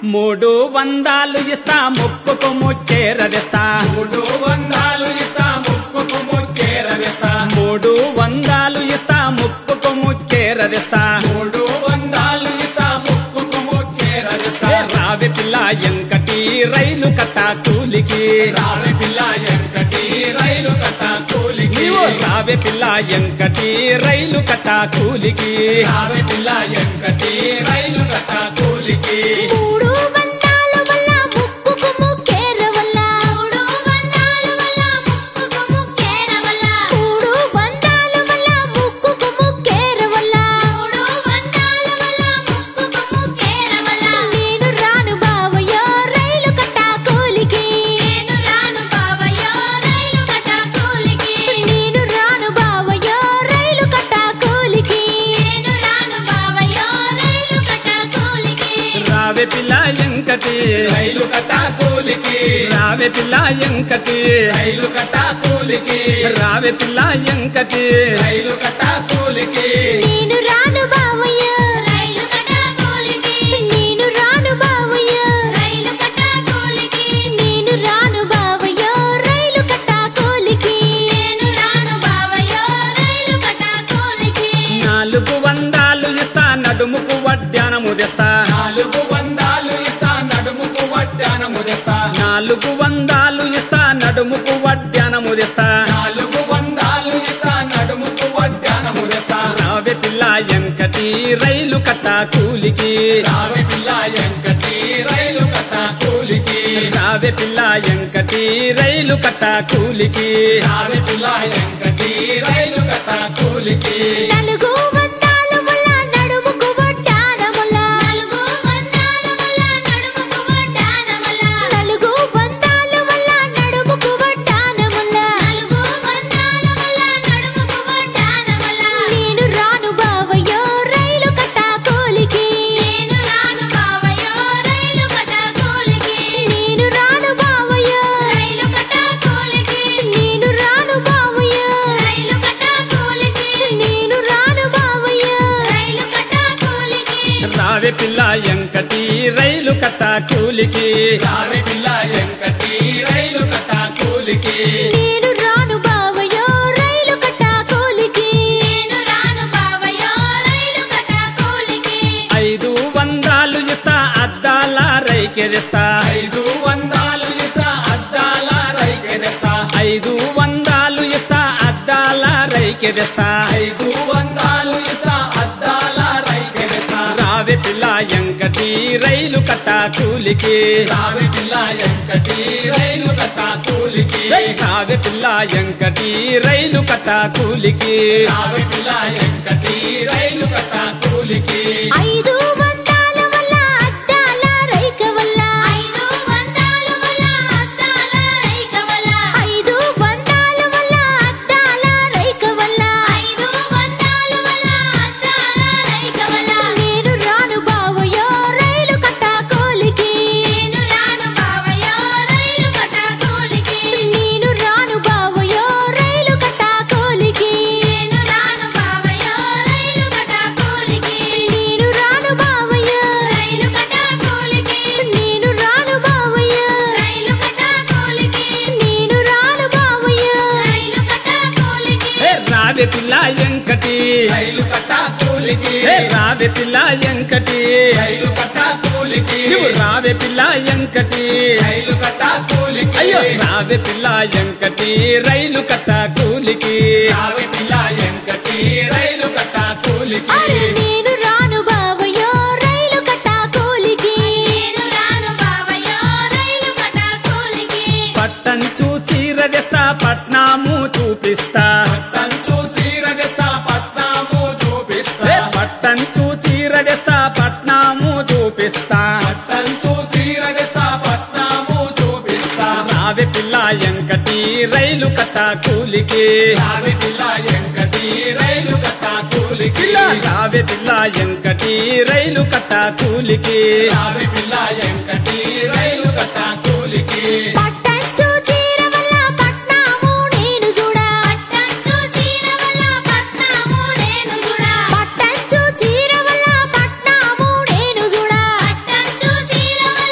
మూడు వందాలు ఇస్తా ముక్కుకు ముచ్చేరదిస్తా మూడు వందలు ఇస్తా ముక్కుకు ముక్కేరవిస్తా మూడు వందాలు ఇస్తా ముక్కుకు ముచ్చేరదిస్తా మూడు వందలు ఇస్తా ముక్కుకు ముక్కేరవిస్తా రావి పిల్ల ఎంకటి రైలు కట్ట కూలికి రావి పిల్ల ఎంకటి రైలు కట్ట కూలికి నీవు రావి పిల్ల ఎంకటి రైలు కట్ట కూలికి రావి పిల్ల ఎంకటి రైలు కట్ట కూలికి మూడు వందల వల్ల ముక్కుకు ముక్కేర వల్ల మూడు వందల వల్ల ముక్కుకు ముక్కేర వల్ల మూడు వందల వల్ల ముక్కుకు ముక్కేర వల్ల మూడు వందల వల్ల ముక్కుకు ముక్కేర వల్ల నేను రాను బావయ్య రైలు కట్ట కూలికి నేను రాను బావయ్య రైలు కట్ట కూలికి నేను రాను బావయ్య రైలు కట్ట కూలికి నేను రాను బావయ్య రైలు కట్ట కూలికి రావి పిల్ల ఎంకటి రైలు కట్ట కూలికి రావి పిల్ల ఎంకటి రైలు కట్ట కూలికి రావి పిల్ల ఎంకటి రైలు కట్ట కూలికి నేను రాను బావయ్య రైలు కట్ట కూలికి నేను రాను బావయ్య రైలు కట్ట కూలికి నేను రాను బావయ్య రైలు కట్ట కూలికి నేను రాను బావయ్య రైలు కట్ట కూలికి నాలుగు వందాలు ఇస్తా నడుముకు వడ్డానము తెస్తా నాలుగు వందలు ఇస్తా నడుముకు వడ్డానము తెస్తా నాలుగు వందాలు ఇస్తా నడుముకు వడ్డానము తెస్తా నాలుగు వందలు ఇస్తా నడుముకు వడ్డానము తెస్తా రావి పిల్ల ఎంకటి రైలు కట్ట కూలికి రావి పిల్ల ఎంకటి రైలు కట్ట కూలికి రావి పిల్ల ఎంకటి రైలు కట్ట కూలికి రావి పిల్ల ఎంకటి రైలు కట్ట కూలికి నలుగు వందల వల్ల నడుముకు వడ్డానముల నలుగు వందల వల్ల నడుముకు వడ్డానముల నలుగు వందల వల్ల నడుముకు వడ్డానముల నలుగు వందల వల్ల నడుముకు వడ్డానముల నేను రాను బావయ్య రైలు కట్ట కూలికి నేను రాను బావయ్య రైలు కట్ట కూలికి నేను రాను బావయ్య రైలు కట్ట కూలికి నేను రాను బావయ్య రైలు కట్ట కూలికి నేను రాను బావయ్య రైలు కట్ట కూలికి రావి పిల్ల ఎంకటి రైలు కట్ట కూలికి రావి పిల్ల ఎంకటి రైలు కట్ట కూలికి నేను రాను బావయ్య రైలు కట్ట కూలికి నేను రాను బావయ్య రైలు కట్ట కూలికి ఐదు వందాలు ఇస్తా అద్దాల రైకెదిస్తా ఐదు వందలు ఇస్తా అద్దాల రైకెదెస్తా ఐదు వందాలు ఇస్తా అద్దాల రైకెదిస్తా ఐదు వందలు ఇస్తా అద్దాల రైకెదెస్తా రావి పిల్ల ఎంకటి రైలు కట్ట కూలికి రావి పిల్ల ఎంకటి రైలు కట్ట కూలికి రావి పిల్ల ఎంకటి రైలు కట్ట కూలికి రావి పిల్ల ఎంకటి రైలు కట్ట కూలికి ఐదు వందల వల్ల అద్దాల రైక వల్ల ఐదు వందల వల్ల అద్దాల రైక వల్ల ఐదు వందల వల్ల అద్దాల రైక వల్ల ఐదు వందల వల్ల అద్దాల రైక వల్ల నేను రాను బావయ్య రైలు కట్ట కూలికి నేను రాను బావయ్య రైలు కట్ట కూలికి నేను రాను బావయ్య రైలు కట్ట కూలికి నేను రాను బావయ్య రైలు కట్ట కూలికి నేను రాను బావయ్య రైలు కట్ట కూలికి నేను రాను బావయ్య రైలు కట్ట కూలికి నేను రాను బావయ్య రైలు కట్ట కూలికి ఏ రావి పిల్ల ఎంకటి రైలు కట్ట కూలికి ఏ రావి పిల్ల ఎంకటి రైలు కట్ట కూలికి నువ్వు రావి పిల్ల ఎంకటి రైలు కట్ట కూలికి అయ్యో రావి పిల్ల ఎంకటి రైలు కట్ట కూలికి రావి పిల్ల ఎంకటి రైలు కట్ట కూలికి అరే నేను రాను బావయ్య రైలు కట్ట కూలికి నేను రాను బావయ్య రైలు కట్ట కూలికి పట్టం చూసి రగిస్తా పట్నాము చూపిస్తా కంచు సీరగస్తా పట్నాము చూపిస్తా ఏ పట్టం చూసి రగిస్తా పట్నాము చూపిస్తా కంచు సీరగస్తా పట్నాము చూపిస్తా రావి పిల్ల ఎంకటి రైలు కట్ట కూలికి రావి పిల్ల ఎంకటి రైలు కట్ట కూలికి పిల్ల రావి పిల్ల ఎంకటి రైలు కట్ట కూలికి రావి పిల్ల ఎంకటి రైలు కట్ట కూలికి పట్టంచు చీర వల్ల పట్నాము నేను చూడా పట్టంచు చీర వల్ల పట్నాము నేను చూడా పట్టంచు చీర వల్ల పట్నాము నేను చూడా పట్టంచు చీర వల్ల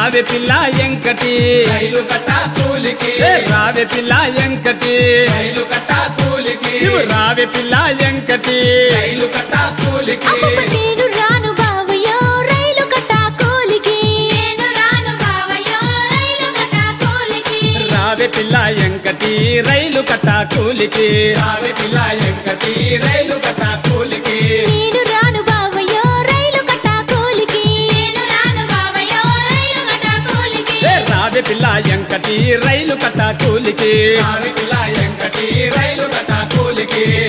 రావే పిల్ల ఎంకటి రైలు కట్ట కూలికి ఏ రావే పిల్ల ఎంకటి రైలు కట్ట కూలికి నువ్వు రావే పిల్ల ఎంకటి రైలు కట్ట కూలికి అమ్మమ్మ నేను రాను బావయ్యో రైలు కట్టా కూలికి నేను రాను బావయ్యో రైలు కట్టా కూలికి రావే పిల్ల ఎంకటి రైలు కట్ట కూలికి రావి పిల్ల ఎంకటి రైలు కట్ట కూలికి నేను రాను బావయ్యో రైలు కట్టా కూలికి నేను రాను బావయ్యో రైలు కట్టా కూలికి ఏ రావే పిల్ల ఎంకటి రైలు కట్ట కూలికి రావి పిల్ల ఎంకటి రైలు కట్ట కూలికి